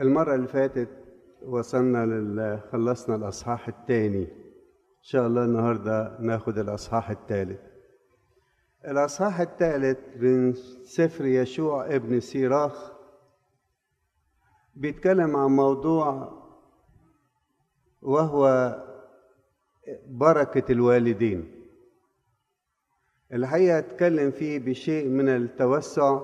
المرة اللي فاتت وصلنا لل... خلصنا الأصحاح الثاني إن شاء الله النهاردة ناخد الأصحاح الثالث الأصحاح الثالث من سفر يشوع ابن سيراخ بيتكلم عن موضوع وهو بركة الوالدين الحقيقة اتكلم فيه بشيء من التوسع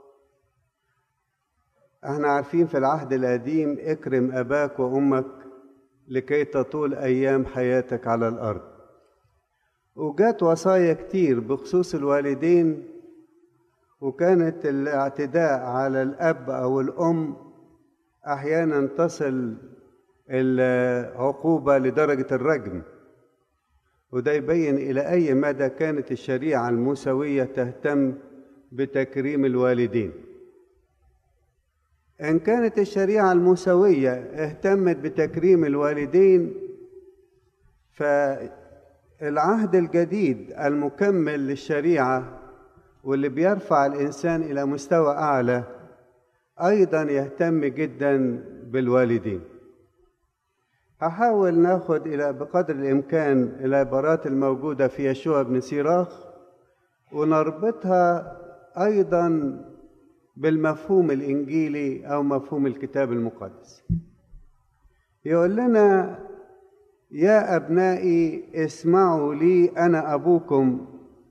احنا عارفين في العهد القديم اكرم اباك وامك لكي تطول ايام حياتك على الارض وجات وصايا كتير بخصوص الوالدين وكانت الاعتداء على الاب او الام احيانا تصل العقوبه لدرجه الرجم وده يبين الى اي مدى كانت الشريعه الموسويه تهتم بتكريم الوالدين ان كانت الشريعه الموسويه اهتمت بتكريم الوالدين فالعهد الجديد المكمل للشريعه واللي بيرفع الانسان الى مستوى اعلى ايضا يهتم جدا بالوالدين هحاول ناخد الى بقدر الامكان العبارات الموجوده في يشوع بن سيراخ ونربطها ايضا بالمفهوم الانجيلي او مفهوم الكتاب المقدس يقول لنا يا ابنائي اسمعوا لي انا ابوكم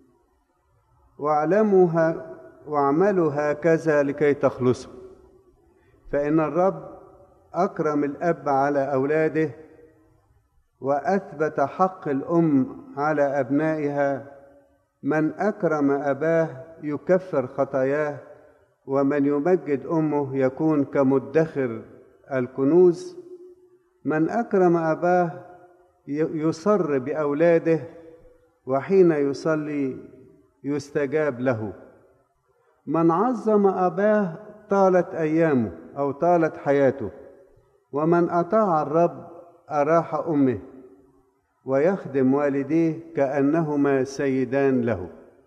واعلموا واعملوا هكذا لكي تخلصوا فان الرب اكرم الاب على اولاده واثبت حق الام على ابنائها من اكرم اباه يكفر خطاياه ومن يمجد امه يكون كمدخر الكنوز من اكرم اباه يصر باولاده وحين يصلي يستجاب له من عظم اباه طالت ايامه او طالت حياته ومن اطاع الرب اراح امه ويخدم والديه كانهما سيدان له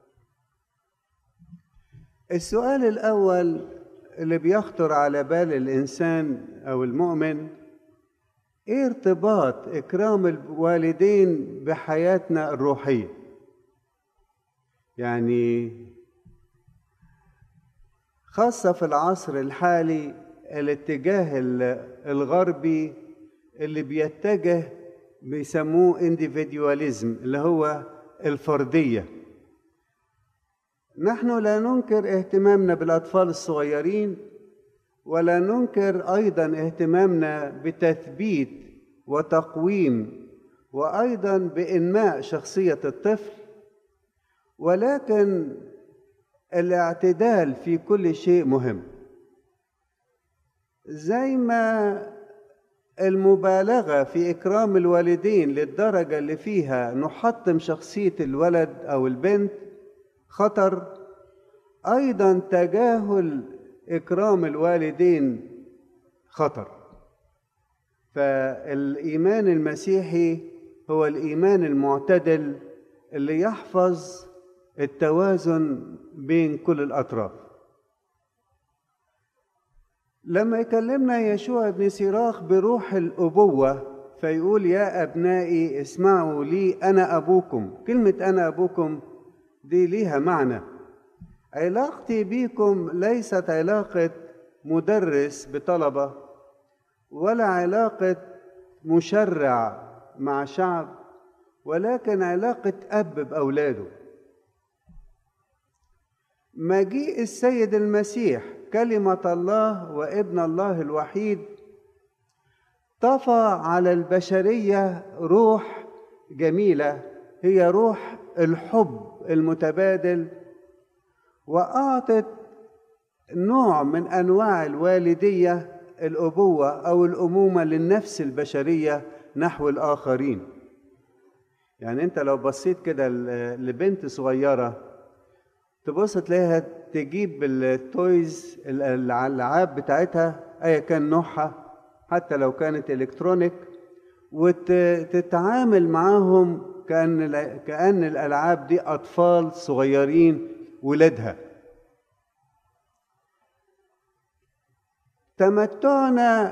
السؤال الاول اللي بيخطر على بال الانسان او المؤمن ايه ارتباط اكرام الوالدين بحياتنا الروحيه يعني خاصه في العصر الحالي الاتجاه الغربي اللي بيتجه بيسموه individualism اللي هو الفرديه نحن لا ننكر اهتمامنا بالاطفال الصغيرين ولا ننكر ايضا اهتمامنا بتثبيت وتقويم وايضا بانماء شخصيه الطفل ولكن الاعتدال في كل شيء مهم زي ما المبالغه في اكرام الوالدين للدرجه اللي فيها نحطم شخصيه الولد او البنت خطر ايضا تجاهل اكرام الوالدين خطر فالايمان المسيحي هو الايمان المعتدل اللي يحفظ التوازن بين كل الاطراف لما يكلمنا يشوع بن سيراخ بروح الابوه فيقول يا ابنائي اسمعوا لي انا ابوكم كلمه انا ابوكم دي ليها معنى علاقتي بيكم ليست علاقه مدرس بطلبه ولا علاقه مشرع مع شعب ولكن علاقه اب باولاده مجيء السيد المسيح كلمه الله وابن الله الوحيد طفى على البشريه روح جميله هي روح الحب المتبادل واعطت نوع من انواع الوالديه الابوه او الامومه للنفس البشريه نحو الاخرين يعني انت لو بصيت كده لبنت صغيره تبص تلاقيها تجيب التويز الالعاب بتاعتها ايا كان نوعها حتى لو كانت الكترونيك وتتعامل معاهم كأن كأن الألعاب دي أطفال صغيرين ولادها تمتعنا